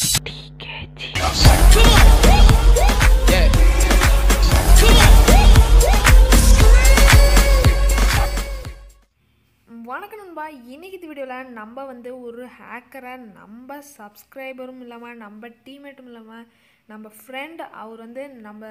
வணக்கம் நண்பா இன்னைக்கு இந்த வீடியோவில் நம்ம வந்து ஒரு ஹேக்கரை நம்ம சப்ஸ்கிரைபரும் இல்லாமல் நம்ம டீம்மேட்டும் இல்லாமல் நம்ம ஃப்ரெண்ட் அவர் வந்து நம்ம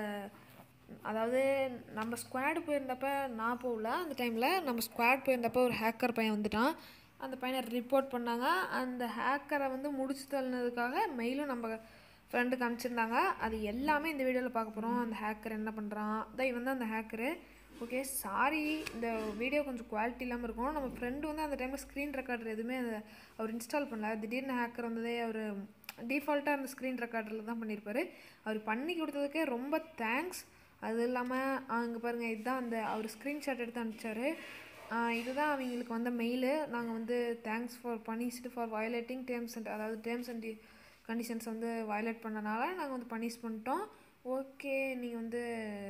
அதாவது நம்ம ஸ்குவாடு போயிருந்தப்ப நான் போகல அந்த டைமில் நம்ம ஸ்குவாட் போயிருந்தப்ப ஒரு ஹேக்கர் பையன் வந்துட்டான் அந்த பையனை ரிப்போர்ட் பண்ணாங்க அந்த ஹேக்கரை வந்து முடிச்சு தள்ளினதுக்காக மெயிலும் நம்ம ஃப்ரெண்டுக்கு அனுப்பிச்சிருந்தாங்க அது எல்லாமே இந்த வீடியோவில் பார்க்க போகிறோம் அந்த ஹேக்கர் என்ன பண்ணுறான் தான் இவன் தான் அந்த ஹேக்கரு ஓகே சாரி இந்த வீடியோ கொஞ்சம் குவாலிட்டி இல்லாமல் இருக்கும் நம்ம ஃப்ரெண்டு வந்து அந்த டைமில் ஸ்க்ரீன் ரெக்கார்டர் எதுவுமே அதை அவர் இன்ஸ்டால் பண்ணல திடீர்னு ஹேக்கர் வந்ததே அவர் டிஃபால்ட்டாக அந்த ஸ்க்ரீன் ரெக்கார்டரில் தான் பண்ணியிருப்பார் அவர் பண்ணி கொடுத்ததுக்கே ரொம்ப தேங்க்ஸ் அது இல்லாமல் அங்கே பாருங்கள் இதுதான் அந்த அவர் ஸ்க்ரீன்ஷாட் எடுத்து அனுப்பிச்சாரு ஆஹ் இதுதான் அவங்களுக்கு வந்த மெயிலு நாங்கள் வந்து thanks for punished for violating terms and அதாவது டேர்ம்ஸ் அண்ட் கண்டிஷன்ஸ் வந்து வயலேட் பண்ணனால நாங்கள் வந்து பனிஷ் பண்ணிட்டோம் ஓகே நீங்கள் வந்து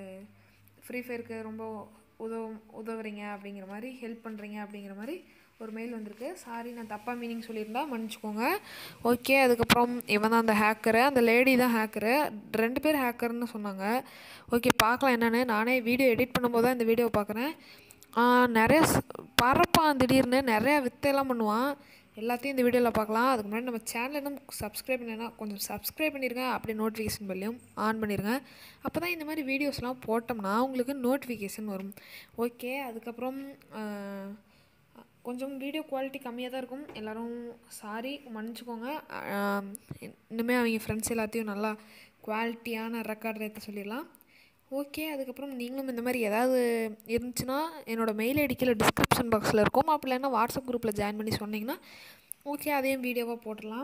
ஃப்ரீ ஃபயருக்கு ரொம்ப உதவு உதவுறீங்க அப்படிங்கிற மாதிரி ஹெல்ப் பண்ணுறீங்க அப்படிங்கிற மாதிரி ஒரு மெயில் வந்திருக்கு சாரி நான் தப்பாக மீனிங் சொல்லியிருந்தா மன்னிச்சுக்கோங்க ஓகே அதுக்கப்புறம் இவன் தான் அந்த ஹேக்கரு அந்த லேடி தான் ஹேக்கரு ரெண்டு பேர் ஹேக்கர்னு சொன்னாங்க ஓகே பார்க்கலாம் என்னென்னு நானே வீடியோ எடிட் பண்ணும்போது தான் இந்த வீடியோவை பார்க்குறேன் நிறைய ஸ்- பறப்பான் திடீர்னு நிறைய வித்தையெல்லாம் பண்ணுவான் எல்லாத்தையும் இந்த வீடியோவில் பார்க்கலாம் அதுக்கு முன்னாடி நம்ம சேனல் இன்னும் சப்ஸ்கிரைப் பண்ணலைன்னா கொஞ்சம் சப்ஸ்கிரைப் பண்ணிடுங்க அப்படியே நோட்டிஃபிகேஷன் பெல்லையும் ஆன் பண்ணிடுங்க அப்போ தான் இந்த மாதிரி வீடியோஸ்லாம் போட்டோம்னா உங்களுக்கு நோட்டிஃபிகேஷன் வரும் ஓகே அதுக்கப்புறம் ஆஹ், கொஞ்சம் வீடியோ குவாலிட்டி கம்மியாக தான் இருக்கும் எல்லோரும் சாரி மன்னிச்சுக்கோங்க ஆஹ், இன்னுமே அவங்க ஃப்ரெண்ட்ஸ் எல்லாத்தையும் நல்லா குவாலிட்டியான ரெக்கார்டர் எடுத்து சொல்லிடலாம் ஓகே அதுக்கப்புறம் நீங்களும் இந்த மாதிரி ஏதாவது இருந்துச்சுன்னா என்னோடய மெயில் ஐடி கீழே டிஸ்கிரிப்ஷன் பாக்ஸில் இருக்கும் அப்படி இல்லைன்னா வாட்ஸ்அப் குரூப்பில் ஜாயின் பண்ணி சொன்னீங்கன்னா ஓகே அதையும் வீடியோவாக போட்டுடலாம்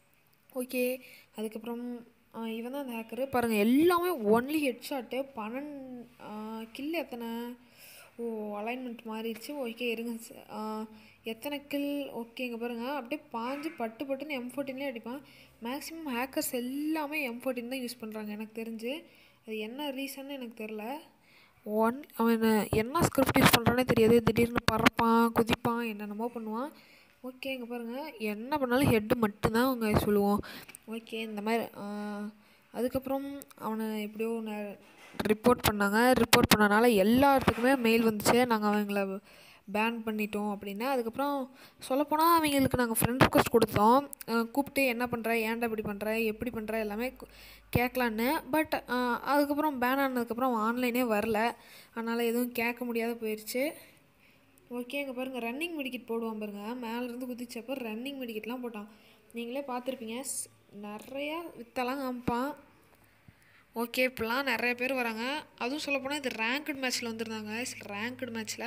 ஓகே அதுக்கப்புறம் ஆஹ் இவன் தான் அந்த ஹேக்கரு பாருங்கள் எல்லாமே ஒன்லி ஹெட்ஷாட்டு பன்னெண்டு கில் எத்தனை ஓ அலைன்மெண்ட் மாறிடுச்சு ஓகே இருங்க ச- ஆஹ் எத்தனை கில் ஓகே இங்கே பாருங்கள் அப்படியே பாஞ்சு பட்டு பட்டுன்னு எம் ஃபோர்டீன்லேயே அடிப்பான் மேக்ஸிமம் ஹேக்கர்ஸ் எல்லாமே எம் ஃபோர்டீன் தான் யூஸ் பண்ணுறாங்க எனக்கு தெரிஞ்சு அது என்ன ரீசன்னு எனக்கு தெரில ஒன் அவன் என்ன ஸ்கிரிப்ட் யூஸ் பண்ணுறானே தெரியாது திடீர்னு பறப்பான் குதிப்பான் என்னென்னமோ பண்ணுவான் ஓகே இங்கே பாருங்கள் என்ன பண்ணாலும் ஹெட்டு மட்டும்தான் அவங்க சொல்லுவோம் ஓகே இந்த மாதிரி ஆஹ், அதுக்கப்புறம் அவனை எப்படியோ ரிப்போர்ட் பண்ணாங்க ரிப்போர்ட் பண்ணனால எல்லாத்துக்குமே மெயில் வந்துச்சு நாங்கள் அவங்கள பேன் பண்ணிட்டோம் அப்படின்னு அதுக்கப்புறம் சொல்லப்போனால் அவங்களுக்கு நாங்கள் ஃப்ரெண்ட் ரிக்வஸ்ட் கொடுத்தோம் அஹ் கூப்பிட்டு என்ன பண்ணுற ஏன்டா இப்படி பண்ணுற எப்படி பண்ணுற எல்லாமே கு- கேட்கலான்னு பட் அதுக்கப்புறம் பேன் ஆனதுக்கப்புறம் ஆன்லைனே வரல அதனால் எதுவும் கேட்க முடியாத போயிடுச்சு ஓகே இங்கே பாருங்கள் ரன்னிங் மெடிக்கெட் போடுவான் பாருங்கள் மேலேருந்து குதிச்சப்போ ரன்னிங் மெடிக்கெட்லாம் போட்டான் நீங்களே பார்த்துருப்பீங்க ஸ்- நிறையா வித்தெல்லாம் காமிப்பான் ஓகே இப்போலாம் நிறைய பேர் வராங்க அதுவும் சொல்லப்போனால் இது ரேங்க்டு மேட்ச்சில் வந்திருந்தாங்க ரேங்க்டு மேட்ச்சில்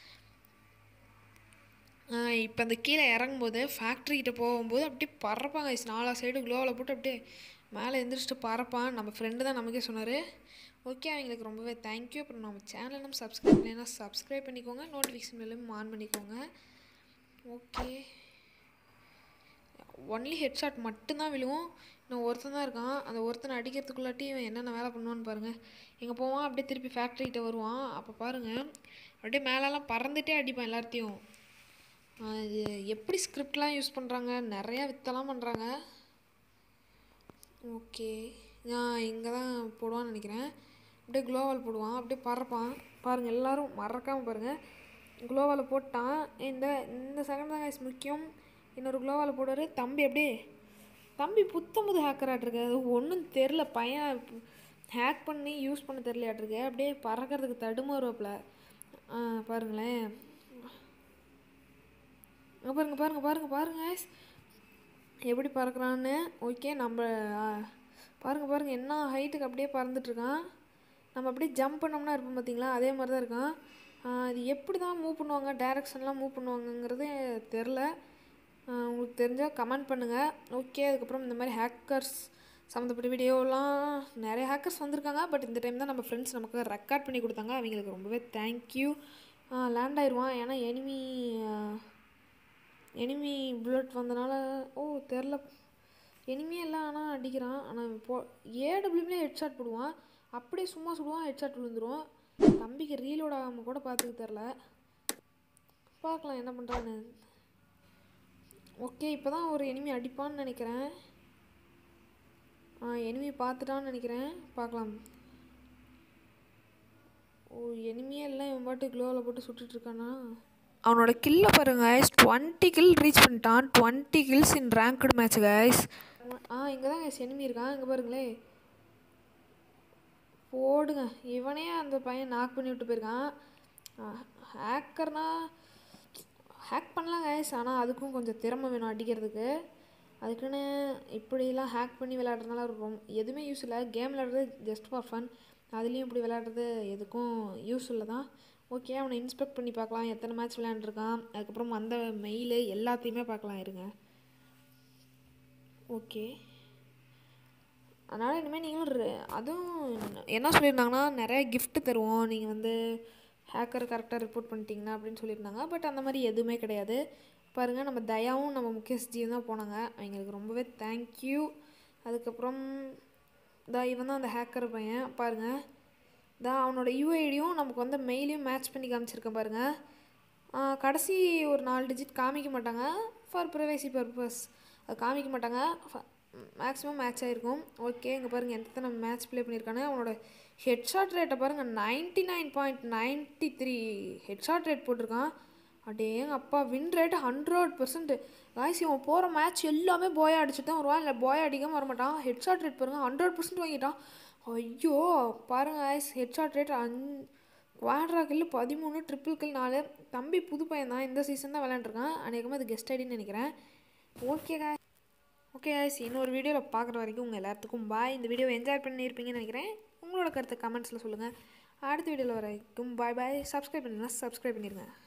இப்போ அந்த கீழே இறங்கும்போது ஃபேக்ட்ரி கிட்ட போகும்போது அப்படியே பறப்பாங்க guys. நாலா சைடு க்ளோவில் போட்டு அப்படியே மேலே எந்திரிச்சிட்டு பறப்பான் நம்ம ஃப்ரெண்டு தான் நமக்கே சொன்னார் ஓகே அவங்களுக்கு ரொம்பவே தேங்க்யூ அப்புறம் நம்ம சேனலை நம்ம சப்ஸ்கிரைப் பண்ணலைன்னா சப்ஸ்கிரைப் பண்ணிக்கோங்க நோட்டிஃபிகேஷன் மேலும் ஆன் பண்ணிக்கோங்க ஓகே ஒன்லி ஹெட்ஷாட் மட்டும்தான் விழுவும் இன்னும் ஒருத்தன் தான் இருக்கான் அந்த ஒருத்தனை அடிக்கிறதுக்குள்ளாட்டி இவன் என்னென்ன வேலை பண்ணுவான்னு பாருங்கள் இங்கே போவான் அப்படியே திருப்பி ஃபேக்ட்ரி கிட்ட வருவான் அப்போ பாருங்கள் அப்படியே மேலெல்லாம் பறந்துட்டே அடிப்பான் எல்லாத்தையும் ஆஹ் இது எப்படி ஸ்கிரிப்ட்லாம் யூஸ் பண்ணுறாங்க நிறையா வித்தெல்லாம் பண்ணுறாங்க ஓகே நான் இங்கே தான் போடுவான்னு நினைக்கிறேன் அப்படியே க்ளோவால் போடுவான் அப்படியே பறப்பான் பாருங்கள் எல்லாரும் மறக்காமல் பாருங்கள் க்ளோவால் போட்டான் இந்த இந்த செகண்ட் தான் guys முக்கியம் இன்னொரு க்ளோவால் போடுவார் தம்பி அப்படியே தம்பி புத்தம்புது ஹேக்கராட்டிருக்கு அது ஒன்றும் தெரில பையன் ஹேக் பண்ணி யூஸ் பண்ண தெரிலையாட்டிருக்கு அப்படியே பறக்கிறதுக்கு தடுமாறுவாப்புல ஆ பாருங்களேன் அங்கே பாருங்க பாருங்க பாருங்க பாருங்க guys. எப்படி பறக்குறான்னு ஓகே நம்ம ஆ, பாருங்க பாருங்க என்ன ஹைட்டுக்கு அப்படியே பறந்துட்டுருக்கான் நம்ம அப்படியே ஜம்ப் பண்ணோம்னா இருப்போம் பார்த்தீங்களா அதே மாதிரி தான் இருக்கான் ஆ, இது எப்படி தான் மூவ் பண்ணுவாங்க டைரக்ஷன்லாம் மூவ் பண்ணுவாங்கங்கிறது தெரில உங்களுக்கு தெரிஞ்சால் கமெண்ட் பண்ணுங்கள் ஓகே அதுக்கப்புறம் இந்த மாதிரி ஹேக்கர்ஸ் சம்மந்தப்பட்ட வீடியோலாம் நிறைய ஹேக்கர்ஸ் வந்திருக்காங்க பட் இந்த டைம் தான் நம்ம ஃப்ரெண்ட்ஸ் நமக்கு ரெக்கார்ட் பண்ணி கொடுத்தாங்க அவங்களுக்கு ரொம்பவே தேங்க்யூ லேண்ட் ஆயிடுவான் ஏன்னா எனிமி எனிமி புல்லட் வந்தனால ஓ தெரில எனிமி எல்லாம் ஆனால் அடிக்கிறான் ஆனால் போ ஏடபிள்யூமே ஹெட்ஷாட் போடுவான் அப்படியே சும்மா சுடுவான் ஹெட்ஷாட் விழுந்துரும் தம்பிக்கு ரீலோட் ஆகாமல் கூட பார்த்துக்க தெரில பார்க்கலாம் என்ன பண்ணுறான்னு ஓகே இப்போ தான் ஒரு எனிமி அடிப்பான்னு நினைக்கிறேன் எனிமி பார்த்துட்டான்னு நினைக்கிறேன் பார்க்கலாம் ஓ எனிமியே எல்லாம் இவன் பாட்டு க்ளோவில் போட்டு சுட்டுட்டு இருக்கானா அவனோட கில்லை பாருங்க கைஸ் டுவெண்ட்டி கில் ரீச் பண்ணிட்டான் twenty kills in ranked match guys ஆ இங்கே தான் கைஸ் எனிமி இருக்கான் இங்கே பாருங்களே போடுங்க இவனே அந்த பையன் நாக் பண்ணி விட்டு போயிருக்கான் ஹேக்கர்னா ஹேக் பண்ணலாம் கைஸ் ஆனால் அதுக்கும் கொஞ்சம் திறமை வேணும் அடிக்கிறதுக்கு அதுக்குன்னு இப்படிலாம் ஹேக் பண்ணி விளையாடுறதுனால ரொம்ப எதுவுமே யூஸ் இல்லை கேம் விளையாடுறது ஜஸ்ட் ஃபார் ஃபன் அதுலேயும் இப்படி விளையாடுறது எதுக்கும் யூஸ் இல்லை தான் ஓகே அவனை இன்ஸ்பெக்ட் பண்ணி பார்க்கலாம் எத்தனை மேட்ச் விளையாண்டுருக்கான் அதுக்கப்புறம் அந்த மெயிலு எல்லாத்தையுமே பார்க்கலாம் இருங்க ஓகே அதனால் இனிமேல் நீங்களும் re- அதுவும் என்ன சொல்லியிருந்தாங்கன்னா நிறைய gift தருவோம் நீங்கள் வந்து ஹேக்கர் கரெக்டாக ரிப்போர்ட் பண்ணிட்டீங்கன்னா அப்படின்னு சொல்லியிருந்தாங்க பட் அந்த மாதிரி எதுவுமே கிடையாது பாருங்கள் நம்ம தயாவும் நம்ம முகேஷ்ஜியும் தான் போனாங்க அவங்களுக்கு ரொம்பவே தேங்க்யூ அதுக்கப்புறம் தா இவன் தான் அந்த ஹேக்கர் பையன் பாருங்கள் தான் அவனோட யூஐடியும் நமக்கு வந்து மெயிலையும் மேட்ச் பண்ணி காமிச்சிருக்கேன் பாருங்கள் ஆ, கடைசி ஒரு நாலு டிஜிட் காமிக்க மாட்டாங்க ஃபார் ப்ரைவேசி பர்பஸ் அது காமிக்க மாட்டாங்க மேக்ஸிமம் மேட்ச் ஆகிருக்கும் ஓகே இங்கே பாருங்கள் எத்தனை மேட்ச் ப்ளே பண்ணியிருக்கானு அவனோட ஹெட்ஷாட் ரேட்டை பாருங்கள் ninety nine point ninety three headshot rate போட்டிருக்கான் அடேங்க அப்பா win rate hundred percent guys இவன் போகிற மேட்ச் எல்லாமே போயா அடிச்சுட்டு தான் வருவான் இல்லை போயா அடிக்காமல் வரமாட்டான் ஹெட்ஷாட் ரேட் பாருங்கள் ஹண்ட்ரட் பர்சன்ட் வாங்கிட்டான் ஐயோ பாருங்க காய்ஸ் ஹெட்ஷாட் ரேட் அஞ் குவாட்ரா கில் பதிமூணு ட்ரிபிள் கில் நாலு தம்பி புது பையன் தான் இந்த சீசன் தான் விளையாண்டுருக்கான் அநேகமாக அது கெஸ்ட் ஐடின்னு நினைக்கிறேன் ஓகே காய் ஓகே காய்ஸ் இன்னொரு வீடியோவில் பார்க்குற வரைக்கும் உங்கள் எல்லாத்துக்கும் பாய் இந்த வீடியோவை என்ஜாய் பண்ணியிருப்பீங்கன்னு நினைக்கிறேன் உங்களோட கருத்தை கமெண்ட்ஸில் சொல்லுங்கள் அடுத்த வீடியோவில் வரைக்கும் பாய் பாய் சப்ஸ்கிரைப் பண்ணுங்கன்னா சப்ஸ்கிரைப் பண்ணிடுங்க